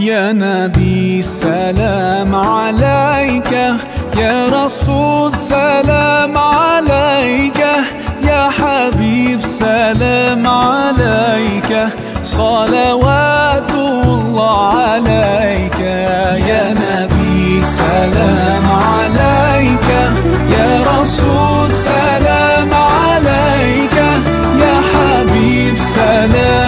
يا نبي سلام عليك يا رسول سلام عليك يا حبيب سلام عليك صلوات الله عليك يا نبي سلام عليك يا رسول سلام عليك يا حبيب سلام